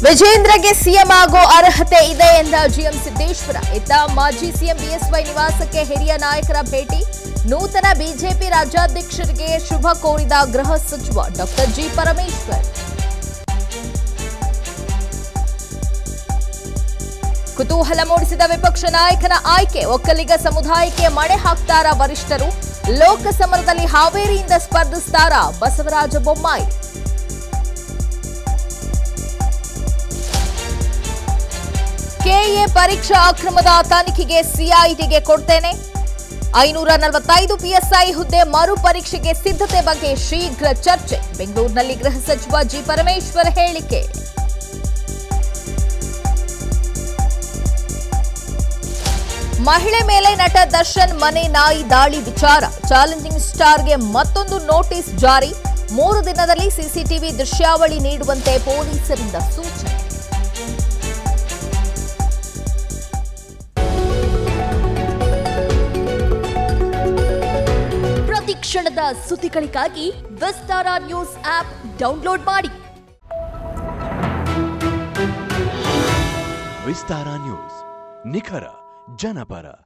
ವಿಜೇಂದ್ರಗೆ CM ಆಗೋ ಅರ್ಹತೆ ಇದೆ ಎಂದ ಜಿಎಂ ಸಿದ್ದೇಶ್ವರ ಇತ್ತ ಮಾಜಿ ಸಿಎಂ ಬಿಎಸ್ವೈ ನಿವಾಸಕ್ಕೆ ಹಿರಿಯ ನಾಯಕರ ಭೇಟಿ ನೂತನ ಬಿಜೆಪಿ ರಾಜ್ಯಾಧ್ಯಕ್ಷರಿಗೆ ಶುಭ ಕೋರಿದ ಗೃಹ ಸಚಿವ ಡಾಕ್ಟರ್ ಜಿ ಪರಮೇಶ್ವರ್ ಕುತೂಹಲ ಮೂಡಿಸಿದ ವಿಪಕ್ಷ ನಾಯಕನ ಆಯ್ಕೆ ಒಕ್ಕಲಿಗ ಸಮುದಾಯಕ್ಕೆ ಮಣೆ ಹಾಕ್ತಾರ ವರಿಷ್ಠರು ಲೋಕಸಮರದಲ್ಲಿ ಹಾವೇರಿಯಿಂದ ಸ್ಪರ್ಧಿಸ್ತಾರ ಬಸವರಾಜ ಬೊಮ್ಮಾಯಿ ಕೆಎ ಪರೀಕ್ಷಾ ಅಕ್ರಮದ ತನಿಖೆಗೆ ಸಿಐಟಿಗೆ ಕೊಡ್ತೇನೆ ಐನೂರ ನಲವತ್ತೈದು ಪಿಎಸ್ಐ ಹುದ್ದೆ ಮರು ಪರೀಕ್ಷೆಗೆ ಸಿದ್ಧತೆ ಬಗ್ಗೆ ಶೀಘ್ರ ಚರ್ಚೆ ಬೆಂಗಳೂರಿನಲ್ಲಿ ಗೃಹ ಸಚಿವ ಜಿ ಪರಮೇಶ್ವರ್ ಹೇಳಿಕೆ ಮಹಿಳೆ ಮೇಲೆ ನಟ ದರ್ಶನ್ ಮನೆ ನಾಯಿ ದಾಳಿ ವಿಚಾರ ಚಾಲೆಂಜಿಂಗ್ ಸ್ಟಾರ್ಗೆ ಮತ್ತೊಂದು ನೋಟಿಸ್ ಜಾರಿ ಮೂರು ದಿನದಲ್ಲಿ ಸಿಸಿಟಿವಿ ದೃಶ್ಯಾವಳಿ ನೀಡುವಂತೆ ಪೊಲೀಸರಿಂದ ಸೂಚನೆ ಪ್ರತಿ ಕ್ಷಣದ ಸುದ್ದಿಗಳಿಗಾಗಿ ವಿಸ್ತಾರ ನ್ಯೂಸ್ ಆಪ್ ಡೌನ್ಲೋಡ್ ಮಾಡಿ ವಿಸ್ತಾರ ನ್ಯೂಸ್ ನಿಖರ ಜನಪರ